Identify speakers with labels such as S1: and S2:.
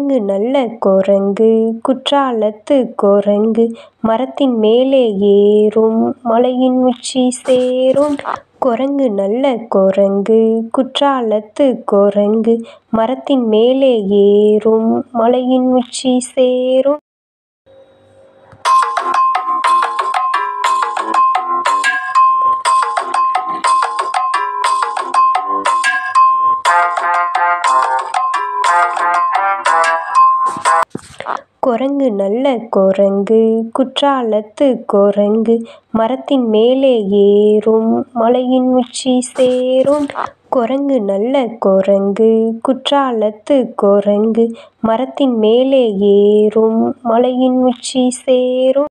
S1: குரங்கு நல்ல குரங்கு குற்றாலத்து குரங்கு மரத்தின் மேலே ஏறும் மலையின் உச்சி சேரும் குரங்கு நல்ல குரங்கு குற்றாலத்து குரங்கு மரத்தின் மேலே ஏறும் மலையின் உச்சி சேரும் குரங்கு நல்ல குரங்கு குற்றாலத்து குரங்கு மரத்தின் மேலே ஏறும் மலையின் உச்சி சேரும் குரங்கு நல்ல குரங்கு குற்றாலத்து குரங்கு மரத்தின் மேலே ஏறும் மலையின் உச்சி சேரும்